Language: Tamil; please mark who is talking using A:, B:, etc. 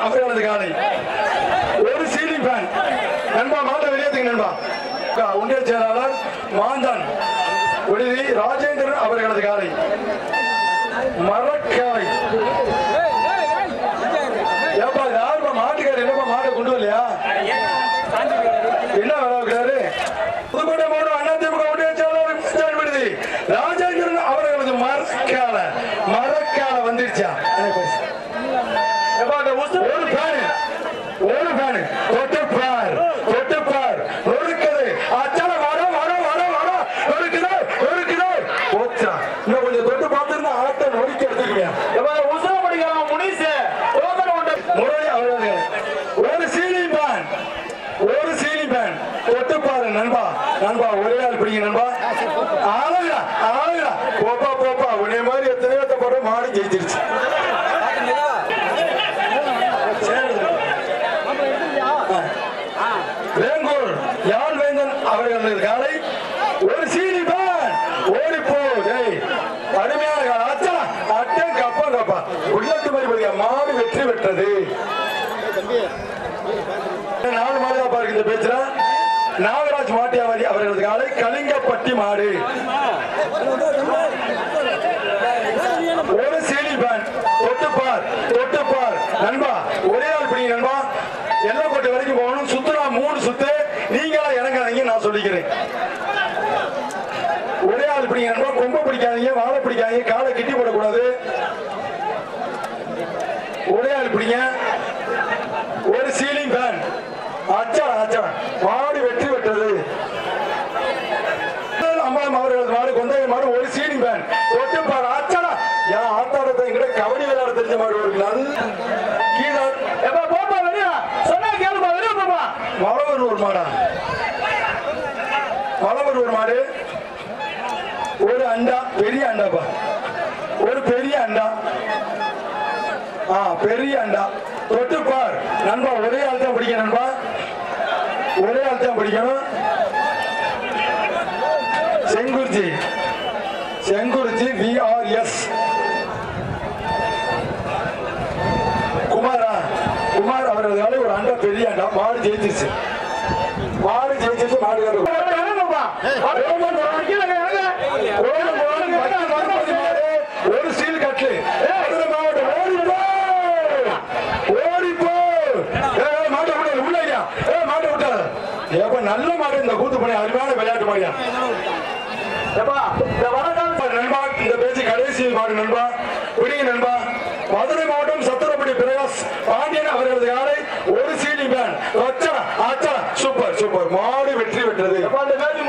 A: அவர்களது காலை ஒரு சீலிங் ஃபேன் நண்பா மாட்ட வெளியேற்றுங்க நண்பா ஒன்றிய செயலாளர் மாந்தான் விடுதி ராஜேந்திரன் அவர்களது காலை மரக்காய் ஏப்பா யாருப்பா மாட்டுக்காரர் என்னப்பா மாட்டை கொண்டு வரலையா என்ன வேலை வைக்கிறாரு புதுக்கோட்டை மாவட்டம் அதிமுக ஒன்றிய செயலாளர் மாந்தான் விடுதி ராஜேந்திரன் அவர்களது மரக்கால மரக்கால வந்துருச்சா எனக்கு பரிசு. ஏப்பா, அந்த உசு- ஒரு ஃபேனு ஒரு ஃபேனு தொட்டு பார் தொட்டு பார் நொறுக்குது அச்சால வர வர வர வர நொறுக்குது நொறுக்குது போச்சா இன்னும் கொஞ்சம் தொட்டு பார்த்துருந்தா ஆட்டை நொறுக்கி எடுத்துக்குவேன்
B: உசுர படிக்கலாம் முனிசு டோக்கன் உண்டு
A: முறை அவரது ஒரு சீலிங் ஃபேன் ஒரு சீலிங் ஃபேன் தொட்டு பாரு நண்பா நண்பா ஒரே ஆள் பிடிங்க நண்பா ஆளுடா ஆளுடா போப்பா போப்பா உன்னை மாதிரி எத்தனையோ போட மாடி ஜெயிச்சிருச்சு வேங்கூர் யாழ் வேந்தன் அவர்களது காலை ஒரு சீனி பேன் ஓடி போ டேய் அருமையான காலம் அச்சா அட்டன் கப்பா கப்பா உள்ளத்து மாதிரி பதியா மாடு வெற்றி பெற்றது நாலு மாடுதான் பாருக்கு இந்த பேச்சுல நாகராஜ் மாட்டியாவாதி அவர்களது காலை கலிங்கப்பட்டி மாடு ஒரு சீனி பேன் தொட்டுப்பார் தொட்டுப்பார் நண்பா ஒரே ஆள் பிடிங்க நண்பா எல்லக்கோட்டை வரைக்கும் போகணும் சுத்துறா மூணு சுத்து நீங்களா இறங்காதீங்க நான் சொல்லிக்கிறேன் ஒரே ஆள் பிடிங்க நண்பா கொம்பை பிடிக்காதீங்க வாழை பிடிக்காதீங்க காலை கிட்டி போடக்கூடாது ஒரே ஆள் பிடிங்க ஒரு சீலிங் ஃபேன் அச்சா அச்சா மாடு வெற்றி பெற்றது அம்மாம் அவர்களது மாடு கொந்தகை மாடு ஒரு சீலிங் ஃபேன் தொட்டு பாரு அச்சடா என் ஆத்தாடத்தை எங்கிட்ட கபடி விளையாட தெரிஞ்ச மாடு ஒரு நல்ல கீழே
B: எப்ப போப்பா வெளியா சொன்னா கேளுப்பா வெளிய போப்பா
A: மலவர் ஒரு மாடா மலவர் ஒரு மாடு ஒரு அண்டா பெரிய அண்டாப்பா ஒரு பெரிய அண்டா ஆ பெரிய அண்டா தொட்டு பார் நண்பா ஒரே ஆள் தான் பிடிக்கணும் நண்பா ஒரே ஆள் தான் பிடிக்கணும் செங்குறிச்சி செங்குறிச்சி விஆர்எஸ் குமாரா குமார் அவரது வேலை ஒரு அண்டா பெரிய அண்டா மாடு ஜெயிச்சிருச்சு மாடு ஜெயிச்சிருச்சு மாடு
B: இறங்குப்பா
A: ரோமன் ரோமன்
B: கீழே இறங்க
A: ரோமன் ரோமன் பத்து மரப்பதி மாடு, ஒரு ஸ்டீல் கட்டு மதுரை மாவட்டம் ஓடி போ ஓடி போ ஏய், ஏய், மாட்டை விடாத உள்ள ஐயா ஏ மாட்டை விட்டாத ஏப்பா நல்ல மாடு இந்த கூத்து பண்ணி அருமையான விளையாட்டு மாடியா
B: எப்பா இந்த வரகால
A: நண்பா இந்த பேச்சு கடைசி மாடு நண்பா புரியுங்க நண்பா மதுரை மாவட்டம் சத்திரப்படி பிரகாஷ் பாண்டியன் அவர்களது காலை ஒரு சீனி பேன் அச்சா அச்சா சூப்பர் சூப்பர் மாடு வெற்றி பெற்றது
B: அந்த மேட்ச்